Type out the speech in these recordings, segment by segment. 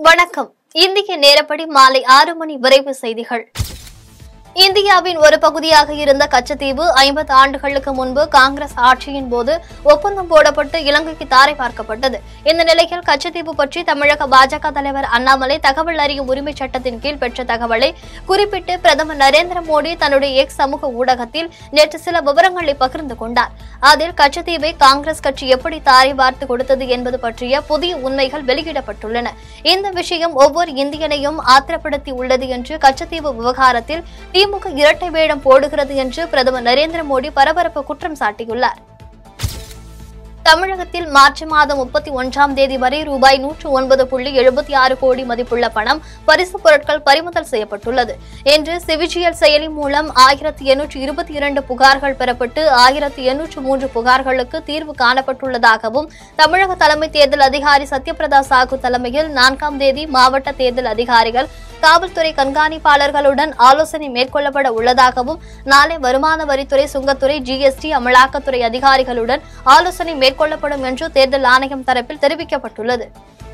வணக்கம் இந்திய நேரப்படி மாலை ஆறு மணி விரைவு செய்திகள் இந்தியாவின் ஒரு பகுதியாக இருந்த கச்சத்தீவு ஐம்பது ஆண்டுகளுக்கு முன்பு காங்கிரஸ் ஆட்சியின் போது ஒப்பந்தம் போடப்பட்டு இலங்கைக்கு தாரை பார்க்கப்பட்டது இந்த நிலையில் கச்சத்தீவு பற்றி தமிழக பாஜக தலைவர் அண்ணாமலை தகவல் அறியும் உரிமை சட்டத்தின் கீழ் பெற்ற தகவலை குறிப்பிட்டு பிரதமர் நரேந்திர மோடி தன்னுடைய எக்ஸ் சமூக ஊடகத்தில் நேற்று சில விவரங்களை பகிர்ந்து கொண்டார் அதில் கச்சத்தீவை காங்கிரஸ் கட்சி எப்படி தாரை வார்த்து கொடுத்தது என்பது பற்றிய புதிய உண்மைகள் வெளியிடப்பட்டுள்ளன இந்த விஷயம் ஒவ்வொரு இந்தியனையும் ஆத்திரப்படுத்தி உள்ளது என்று கச்சத்தீவு விவகாரத்தில் திமுக இரட்டை வேடம் போடுகிறது என்று பிரதமர் நரேந்திர மோடி பரபரப்பு குற்றம் சாட்டியுள்ளார் தமிழகத்தில் மார்ச் மாதம் முப்பத்தி ஒன்றாம் தேதி வரை ரூபாய் நூற்று ஒன்பது புள்ளி எழுபத்தி ஆறு கோடி மதிப்புள்ள பணம் பரிசுப் பொருட்கள் பறிமுதல் செய்யப்பட்டுள்ளது என்று சிவிஜிஎல் செயலி மூலம் ஆயிரத்தி எண்ணூற்று இருபத்தி இரண்டு புகார்கள் பெறப்பட்டு ஆயிரத்தி எண்ணூற்று மூன்று புகார்களுக்கு தீர்வு காணப்பட்டுள்ளதாகவும் தமிழக தலைமை தேர்தல் அதிகாரி சத்யபிரதா சாகு தலைமையில் நான்காம் தேதி மாவட்ட தேர்தல் அதிகாரிகள் காவல்துறை கண்காணிப்பாளர்களுடன் ஆலோசனை மேற்கொள்ளப்பட உள்ளதாகவும் நாளை வருமான வரித்துறை சுங்கத்துறை ஜிஎஸ்டி அமலாக்கத்துறை அதிகாரிகளுடன் ஆலோசனை மேற்கொள்ளப்படும் என்று தேர்தல் ஆணையம் தரப்பில் தெரிவிக்கப்பட்டுள்ளது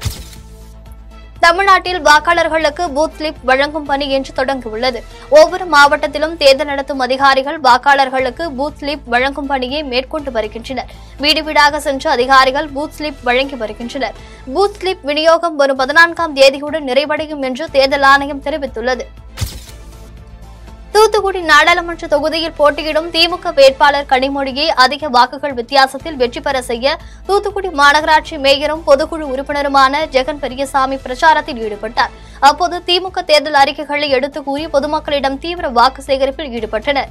தமிழ்நாட்டில் வாக்காளர்களுக்கு பூத் ஸ்லிப் வழங்கும் பணி இன்று தொடங்கியுள்ளது ஒவ்வொரு மாவட்டத்திலும் தேர்தல் நடத்தும் அதிகாரிகள் வாக்காளர்களுக்கு பூத் ஸ்லிப் வழங்கும் பணியை மேற்கொண்டு வருகின்றனர் வீடு வீடாக சென்று அதிகாரிகள் பூத் ஸ்லிப் வழங்கி வருகின்றனர் பூத் ஸ்லிப் விநியோகம் வரும் பதினான்காம் தேதியுடன் நிறைவடையும் என்று தேர்தல் ஆணையம் தெரிவித்துள்ளது தூத்துக்குடி நாடாளுமன்ற தொகுதியில் போட்டியிடும் திமுக வேட்பாளர் கனிமொழியை அதிக வாக்குகள் வித்தியாசத்தில் வெற்றி பெற செய்ய தூத்துக்குடி மாநகராட்சி மேயரும் பொதுக்குழு உறுப்பினருமான ஜெகன் பெரியசாமி பிரச்சாரத்தில் ஈடுபட்டார் அப்போது திமுக தேர்தல் அறிக்கைகளை எடுத்து கூறி பொதுமக்களிடம் தீவிர வாக்கு சேகரிப்பில் ஈடுபட்டனர்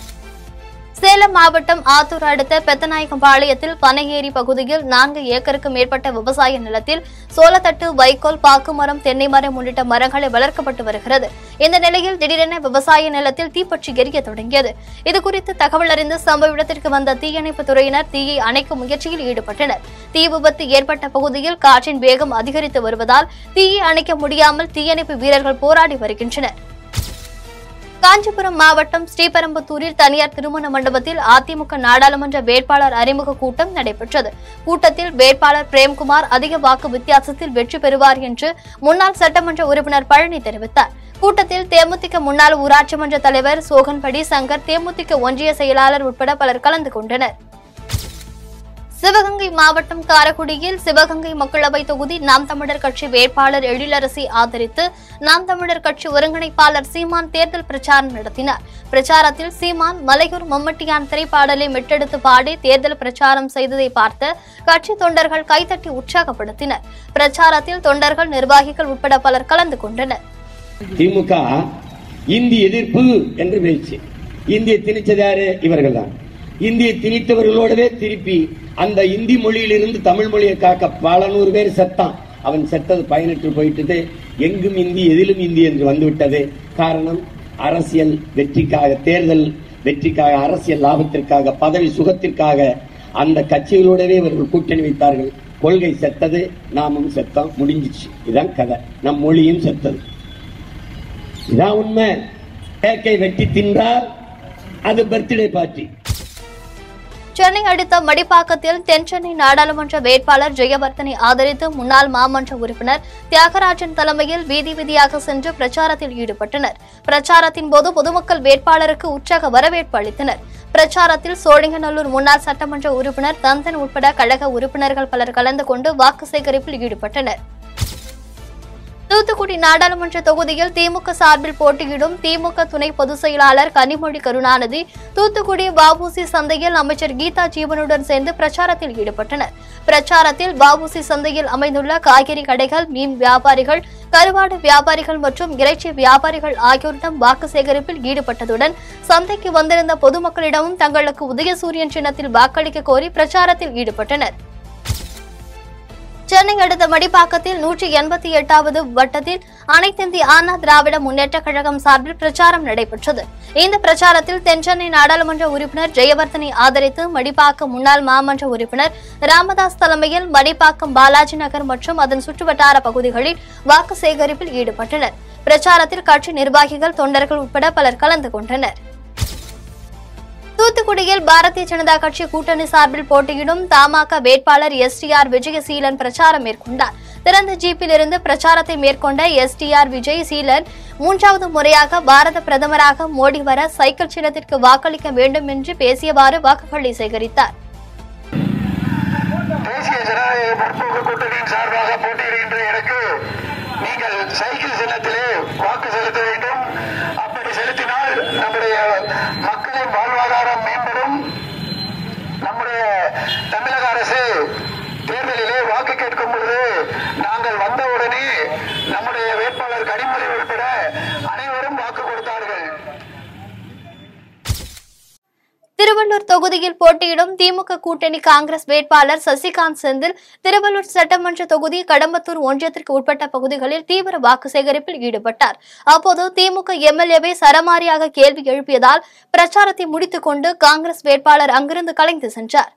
சேலம் மாவட்டம் ஆத்தூர் அடுத்த பெத்தநாயக்கம்பாளையத்தில் பனையேரி பகுதியில் நான்கு ஏக்கருக்கு மேற்பட்ட விவசாய நிலத்தில் சோளத்தட்டு வைக்கோல் பாக்குமரம் தென்னை மரம் உள்ளிட்ட மரங்களை வளர்க்கப்பட்டு வருகிறது இந்த நிலையில் திடீரென விவசாய நிலத்தில் தீப்பற்றி எரிய தொடங்கியது இதுகுறித்து தகவல் அறிந்து சம்பவ இடத்திற்கு வந்த தீயணைப்பு துறையினர் தீயை அணைக்கும் முயற்சியில் ஈடுபட்டனர் தீ விபத்து ஏற்பட்ட பகுதியில் காற்றின் வேகம் அதிகரித்து வருவதால் தீயை அணைக்க முடியாமல் தீயணைப்பு வீரர்கள் போராடி வருகின்றனர் காஞ்சிபுரம் மாவட்டம் ஸ்ரீபெரும்புத்தூரில் தனியார் திருமண மண்டபத்தில் அதிமுக நாடாளுமன்ற வேட்பாளர் அறிமுக கூட்டம் நடைபெற்றது கூட்டத்தில் வேட்பாளர் பிரேம்குமார் அதிக வாக்கு வித்தியாசத்தில் வெற்றி பெறுவார் என்று முன்னாள் சட்டமன்ற உறுப்பினர் பழனி தெரிவித்தார் கூட்டத்தில் தேமுதிக முன்னாள் ஊராட்சி மன்ற தலைவர் சோகன்படி சங்கர் தேமுதிக ஒன்றிய செயலாளர் உட்பட பலர் கலந்து கொண்டனர் சிவகங்கை மாவட்டம் காரக்குடியில் சிவகங்கை மக்களவை தொகுதி நாம் தமிழர் கட்சி வேட்பாளர் எழிலரசி ஆதரித்து நாம் தமிழர் கட்சி ஒருங்கிணைப்பாளர் சீமான் தேர்தல் பிரச்சாரம் நடத்தினார் பிரச்சாரத்தில் சீமான் மலையூர் மம்மட்டியான் திரைப்பாடலை மெட்டெடுத்து பாடி தேர்தல் பிரச்சாரம் செய்ததை பார்த்து கட்சி தொண்டர்கள் கைதட்டி உற்சாகப்படுத்தினர் பிரச்சாரத்தில் தொண்டர்கள் நிர்வாகிகள் உட்பட பலர் கலந்து கொண்டனர் திமுக இந்தி எதிர்ப்பு என்று பேச்சு இந்தியை திணிச்சது யாரு இவர்கள் தான் இந்தியை திணித்தவர்களோடவே திருப்பி அந்த இந்தி மொழியிலிருந்து தமிழ் மொழியை காக்க பல நூறு பேர் செத்தான் அவன் செத்தது பயனற்று போயிட்டது எங்கும் இந்தி எதிலும் இந்தி என்று வந்துவிட்டது காரணம் அரசியல் வெற்றிக்காக தேர்தல் வெற்றிக்காக அரசியல் லாபத்திற்காக பதவி சுகத்திற்காக அந்த கட்சிகளோடவே இவர்கள் கூட்டணி வைத்தார்கள் கொள்கை செத்தது நாமும் செத்தோம் முடிஞ்சிச்சு இதான் கதை நம் மொழியும் செத்தது இதான் உண்மை கேக்கை வெட்டி தின்றால் அது பர்த்டே பார்ட்டி சென்னை அடுத்த மடிப்பாக்கத்தில் தென்சென்னை நாடாளுமன்ற வேட்பாளர் ஜெயவர்தனை ஆதரித்து முன்னாள் மாமன்ற உறுப்பினர் தியாகராஜன் தலைமையில் வீதி வீதியாக சென்று பிரச்சாரத்தில் ஈடுபட்டனர் பிரச்சாரத்தின் போது பொதுமக்கள் வேட்பாளருக்கு உற்சாக வரவேற்பு அளித்தனர் பிரச்சாரத்தில் சோழிங்கநல்லூர் முன்னாள் சட்டமன்ற உறுப்பினர் தந்தன் உட்பட கழக உறுப்பினர்கள் பலர் கலந்து கொண்டு வாக்கு சேகரிப்பில் ஈடுபட்டனர் தூத்துக்குடி நாடாளுமன்ற தொகுதியில் திமுக சார்பில் போட்டியிடும் திமுக துணை பொதுச் செயலாளர் கனிமொழி கருணாநிதி தூத்துக்குடி வஉசி சந்தையில் அமைச்சர் கீதா ஜீவனுடன் சேர்ந்து பிரச்சாரத்தில் ஈடுபட்டனர் பிரச்சாரத்தில் வஉசி சந்தையில் அமைந்துள்ள காய்கறி கடைகள் மீன் வியாபாரிகள் கருவாடு வியாபாரிகள் மற்றும் இறைச்சி வியாபாரிகள் ஆகியோரிடம் வாக்கு சேகரிப்பில் ஈடுபட்டதுடன் சந்தைக்கு வந்திருந்த பொதுமக்களிடமும் தங்களுக்கு உதயசூரியன் சின்னத்தில் வாக்களிக்க கோரி பிரச்சாரத்தில் ஈடுபட்டனர் சென்னை அடுத்த மடிப்பாக்கத்தில் நூற்றி எண்பத்தி எட்டாவது வட்டத்தில் அனைத்திந்திய அண்ணா திராவிட முன்னேற்றக் கழகம் சார்பில் பிரச்சாரம் நடைபெற்றது இந்த பிரச்சாரத்தில் தென்சென்னை நாடாளுமன்ற உறுப்பினர் ஜெயவர்தனை ஆதரித்து மடிப்பாக்கம் முன்னாள் மாமன்ற உறுப்பினர் ராமதாஸ் தலைமையில் மடிப்பாக்கம் பாலாஜி நகர் மற்றும் அதன் சுற்றுவட்டார பகுதிகளில் வாக்கு சேகரிப்பில் ஈடுபட்டனர் பிரச்சாரத்தில் கட்சி நிர்வாகிகள் தொண்டர்கள் உட்பட பலர் கலந்து கொண்டனர் தூத்துக்குடியில் பாரதிய ஜனதா கட்சி கூட்டணி சார்பில் போட்டியிடும் தமாக வேட்பாளர் எஸ்டிஆர் விஜயசீலன் பிரச்சாரம் மேற்கொண்டார் திறந்த ஜீப்பில் இருந்து பிரச்சாரத்தை மேற்கொண்ட எஸ்டிஆர் விஜய் சீலன் மூன்றாவது முறையாக பாரத பிரதமராக மோடி வர சைக்கிள் சின்னத்திற்கு வாக்களிக்க வேண்டும் என்று பேசியவாறு வாக்குகளை சேகரித்தார் தேசிய ஜனநாயக முற்போக்கு கூட்டணியின் சார்பாக போட்டியிடுகின்ற எனக்கு நீங்கள் சைக்கிள் சின்னத்திலே வாக்கு செலுத்த வேண்டும் அப்படி செலுத்தினால் நம்முடைய மக்களின் வாழ்வாதாரம் மேம்படும் நம்முடைய தமிழக அரசு தேர்தலிலே வாக்கு கேட்கும் பொழுது நாங்கள் வந்தவுடனே நம்முடைய வேட்பாளர் கனிமொழி உட்பட அனைவரும் வாக்கு கொடுத்தார்கள் திருவள்ளூர் தொகுதியில் போட்டியிடும் திமுக கூட்டணி காங்கிரஸ் வேட்பாளர் சசிகாந்த் செந்தில் திருவள்ளூர் சட்டமன்ற தொகுதி கடம்பத்தூர் ஒன்றியத்திற்கு உட்பட்ட பகுதிகளில் தீவிர வாக்கு சேகரிப்பில் ஈடுபட்டார் அப்போது திமுக எம்எல்ஏவை சரமாரியாக கேள்வி எழுப்பியதால் பிரச்சாரத்தை முடித்துக் கொண்டு காங்கிரஸ் வேட்பாளர் அங்கிருந்து கலைந்து சென்றார்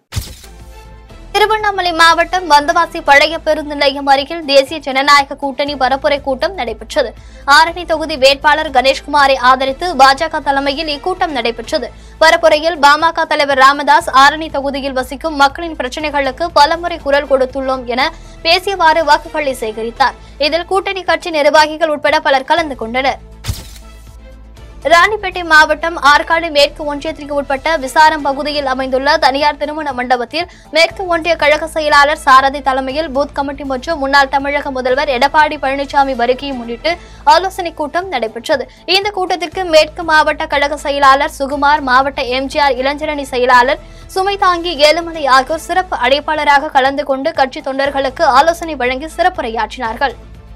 திருவண்ணாமலை மாவட்டம் வந்தவாசி பழைய பேருந்து நிலையம் அருகில் தேசிய ஜனநாயக கூட்டணி பரப்புரை கூட்டம் நடைபெற்றது ஆரணி தொகுதி வேட்பாளர் கணேஷ்குமாரை ஆதரித்து பாஜக தலைமையில் இக்கூட்டம் நடைபெற்றது பரப்புரையில் பாமக தலைவர் ராமதாஸ் ஆரணி தொகுதியில் வசிக்கும் மக்களின் பிரச்சினைகளுக்கு பலமுறை குரல் கொடுத்துள்ளோம் என பேசியவாறு வாக்குகளை சேகரித்தார் இதில் கூட்டணி கட்சி நிர்வாகிகள் உட்பட பலர் கலந்து கொண்டனர் ராணிப்பேட்டை மாவட்டம் ஆற்காடு மேற்கு ஒன்றியத்திற்கு உட்பட்ட விசாரம் பகுதியில் அமைந்துள்ள தனியார் திருமண மண்டபத்தில் மேற்கு ஒன்றிய கழக செயலாளர் சாரதி தலைமையில் பூத் கமிட்டி மற்றும் முன்னாள் தமிழக முதல்வர் எடப்பாடி பழனிசாமி வருகையை முன்னிட்டு ஆலோசனைக் கூட்டம் நடைபெற்றது இந்த கூட்டத்திற்கு மேற்கு மாவட்ட கழக செயலாளர் சுகுமார் மாவட்ட எம்ஜிஆர் இளைஞரணி செயலாளர் சுமைதாங்கி ஏழுமலை ஆகியோர் சிறப்பு அழைப்பாளராக கலந்து கொண்டு கட்சி தொண்டர்களுக்கு ஆலோசனை வழங்கி சிறப்புரையாற்றினார்கள்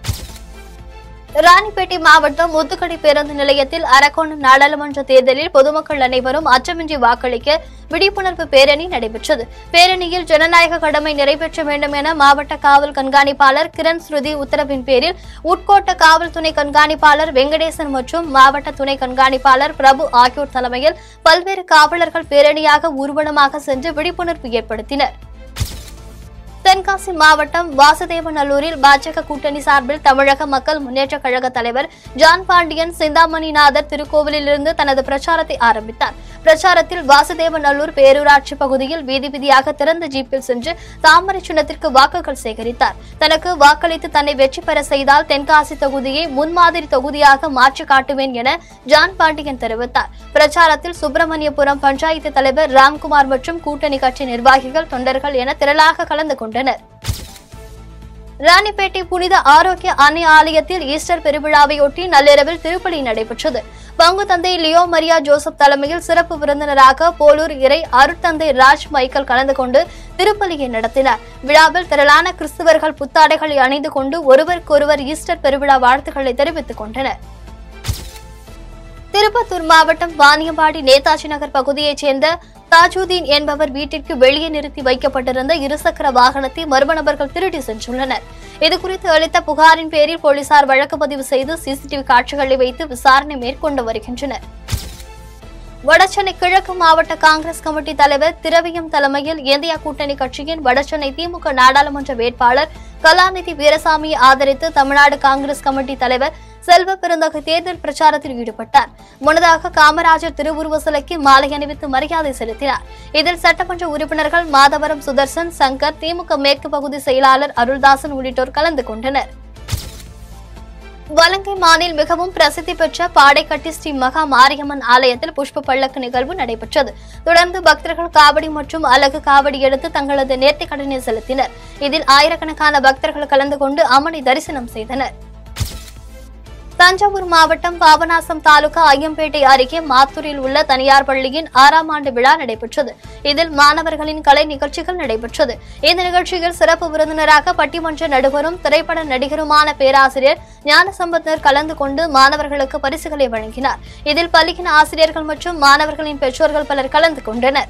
ராணிப்பேட்டை மாவட்டம் முத்துக்கடை பேருந்து நிலையத்தில் அரக்கோணம் நாடாளுமன்ற தேர்தலில் பொதுமக்கள் அனைவரும் அச்சமின்றி வாக்களிக்க விழிப்புணர்வு பேரணி நடைபெற்றது பேரணியில் ஜனநாயக கடமை நிறைவேற்ற வேண்டும் என மாவட்ட காவல் கண்காணிப்பாளர் கிரண் ஸ்ருதி உத்தரவின் பேரில் உட்கோட்ட காவல் துணை கண்காணிப்பாளர் வெங்கடேசன் மற்றும் மாவட்ட துணை கண்காணிப்பாளர் பிரபு ஆகியோர் தலைமையில் பல்வேறு காவலர்கள் பேரணியாக ஊர்வலமாக சென்று விழிப்புணர்வு ஏற்படுத்தினர் தென்காசி மாவட்டம் வாசுதேவநல்லூரில் பாஜக கூட்டணி சார்பில் தமிழக மக்கள் முன்னேற்ற கழக தலைவர் ஜான் பாண்டியன் சிந்தாமணிநாதர் திருக்கோவிலிலிருந்து தனது பிரச்சாரத்தை ஆரம்பித்தார் பிரச்சாரத்தில் வாசுதேவநல்லூர் பேரூராட்சி பகுதியில் வீதி வீதியாக திறந்த ஜீப்பில் சென்று தாமரை சின்னத்திற்கு வாக்குகள் சேகரித்தார் தனக்கு வாக்களித்து தன்னை வெற்றி பெற செய்தால் தென்காசி தொகுதியை முன்மாதிரி தொகுதியாக மாற்றி காட்டுவேன் என ஜான் பாண்டியன் தெரிவித்தார் பிரச்சாரத்தில் சுப்பிரமணியபுரம் பஞ்சாயத்து தலைவர் ராம்குமார் மற்றும் கூட்டணி கட்சி நிர்வாகிகள் தொண்டர்கள் என திரளாக கலந்து கொண்டனர் ராணிப்பேட்டை புனித ஆரோக்கிய அன்னை ஆலயத்தில் ஈஸ்டர் பெருவிழாவையொட்டி நள்ளிரவில் திருப்பலி நடைபெற்றது பங்கு தந்தை லியோ மரியா ஜோசப் தலைமையில் சிறப்பு விருந்தினராக போலூர் இறை அருட்தந்தை ராஜ் மைக்கேல் கலந்து கொண்டு திருப்பலியை நடத்தினார் விழாவில் திரளான கிறிஸ்தவர்கள் புத்தாடைகளை அணிந்து கொண்டு ஒருவருக்கொருவர் ஈஸ்டர் பெருவிழா வாழ்த்துக்களை தெரிவித்துக் கொண்டனர் திருப்பத்தூர் மாவட்டம் வாணியம்பாடி நேதாஜி நகர் பகுதியைச் சேர்ந்த தாஜுதீன் என்பவர் வீட்டிற்கு வெளியே நிறுத்தி வைக்கப்பட்டிருந்த இருசக்கர வாகனத்தை மர்ம நபர்கள் திருடி சென்றுள்ளனர் இதுகுறித்து அளித்த புகாரின் பேரில் போலீசார் வழக்கு பதிவு செய்து சிசிடிவி காட்சிகளை வைத்து விசாரணை மேற்கொண்டு வருகின்றனர் வடசென்னை கிழக்கு மாவட்ட காங்கிரஸ் கமிட்டி தலைவர் திரவியம் தலைமையில் இந்தியா கூட்டணி கட்சியின் வடசென்னை திமுக நாடாளுமன்ற வேட்பாளர் கலாநிதி வீரசாமியை ஆதரித்து தமிழ்நாடு காங்கிரஸ் கமிட்டி தலைவர் செல்வ பெருந்தகை தேர்தல் பிரச்சாரத்தில் ஈடுபட்டார் முன்னதாக காமராஜர் திருவுருவ சிலைக்கு மாலை அணிவித்து மரியாதை செலுத்தினார் இதில் சட்டமன்ற உறுப்பினர்கள் மாதவரம் சுதர்சன் சங்கர் திமுக மேற்கு பகுதி செயலாளர் அருள்தாசன் உள்ளிட்டோர் கலந்து கொண்டனர் வலங்கை மாநில் மிகவும் பிரசித்தி பெற்ற பாடைக்கட்டி ஸ்ரீ மகா மாரியம்மன் ஆலயத்தில் புஷ்ப பல்லக்கு நிகழ்வு நடைபெற்றது தொடர்ந்து பக்தர்கள் காவடி மற்றும் அலகு காவடி எடுத்து தங்களது நேர்த்திக் கடனை செலுத்தினர் இதில் ஆயிரக்கணக்கான பக்தர்கள் கலந்து கொண்டு அம்மனை தரிசனம் செய்தனர் தஞ்சாவூர் மாவட்டம் பாபநாசம் தாலுகா ஐயம்பேட்டை அருகே மாத்தூரில் உள்ள தனியார் பள்ளியின் ஆறாம் ஆண்டு விழா நடைபெற்றது இதில் மாணவர்களின் கலை நிகழ்ச்சிகள் நடைபெற்றது இந்த நிகழ்ச்சியில் சிறப்பு விருந்தினராக பட்டிமன்ற நடுவரும் திரைப்பட நடிகருமான பேராசிரியர் ஞானசம்பந்தர் கலந்து கொண்டு மாணவர்களுக்கு பரிசுகளை வழங்கினார் இதில் பள்ளியின் ஆசிரியர்கள் மற்றும் மாணவர்களின் பெற்றோர்கள் பலர் கலந்து கொண்டனர்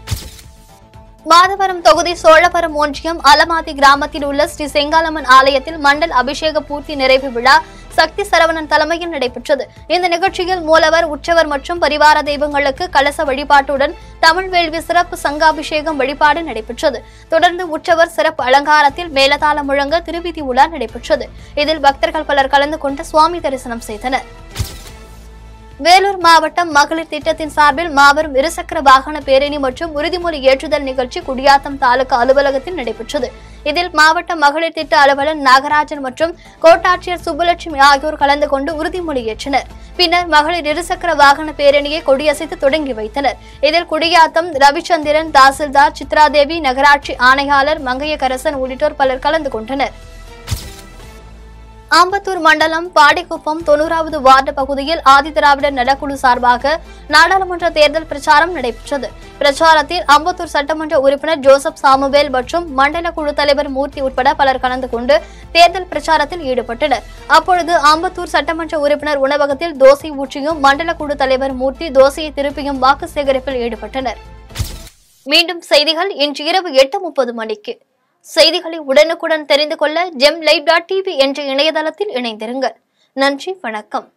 மாதவரம் தொகுதி சோழவரம் ஒன்றியம் அலமாதி கிராமத்தில் உள்ள ஸ்ரீ செங்காலம்மன் ஆலயத்தில் மண்டல் அபிஷேக பூர்த்தி நிறைவு விழா சக்தி சரவணன் தலைமையில் நடைபெற்றது இந்த நிகழ்ச்சியில் மூலவர் உற்சவர் மற்றும் பரிவார தெய்வங்களுக்கு கலச வழிபாட்டுடன் தமிழ் வேள்வி சிறப்பு சங்காபிஷேகம் வழிபாடு நடைபெற்றது தொடர்ந்து உற்சவர் சிறப்பு அலங்காரத்தில் மேலதாளம் முழங்க திருவிதி உலா நடைபெற்றது இதில் பக்தர்கள் பலர் கலந்து கொண்டு சுவாமி தரிசனம் செய்தனர் வேலூர் மாவட்டம் மகளிர் திட்டத்தின் சார்பில் மாபெரும் இருசக்கர வாகன பேரணி மற்றும் உறுதிமொழி ஏற்றுதல் நிகழ்ச்சி குடியாத்தம் தாலுகா அலுவலகத்தில் நடைபெற்றது இதில் மாவட்ட மகளிர் திட்ட அலுவலர் நாகராஜன் மற்றும் கோட்டாட்சியர் சுப்புலட்சுமி ஆகியோர் கலந்து கொண்டு உறுதிமொழி ஏற்றனர் பின்னர் மகளிர் இருசக்கர வாகன பேரணியை கொடியசைத்து தொடங்கி வைத்தனர் இதில் குடியாத்தம் ரவிச்சந்திரன் தாசில்தார் சித்ராதேவி நகராட்சி ஆணையாளர் மங்கையகரசன் உள்ளிட்டோர் பலர் கலந்து கொண்டனர் ஆம்பத்தூர் மண்டலம் பாடிக்குப்பம் தொண்ணூறாவது வார்டு பகுதியில் ஆதிதிராவிடர் நலக்குழு சார்பாக நாடாளுமன்ற தேர்தல் பிரச்சாரம் நடைபெற்றது பிரச்சாரத்தில் அம்பத்தூர் சட்டமன்ற உறுப்பினர் ஜோசப் சாமுவேல் மற்றும் மண்டல குழு தலைவர் மூர்த்தி உட்பட பலர் கலந்து கொண்டு தேர்தல் பிரச்சாரத்தில் ஈடுபட்டனர் அப்பொழுது ஆம்பத்தூர் சட்டமன்ற உறுப்பினர் உணவகத்தில் தோசை ஊற்றியும் மண்டல குழு தலைவர் மூர்த்தி தோசையை திருப்பியும் வாக்கு சேகரிப்பில் ஈடுபட்டனர் மீண்டும் செய்திகள் இன்று இரவு எட்டு முப்பது மணிக்கு செய்திகளை உடனுக்குடன் தெரிந்து கொள்ள ஜெம் லைவ் டாட் டிவி என்ற இணையதளத்தில் இணைந்திருங்கள் நன்றி வணக்கம்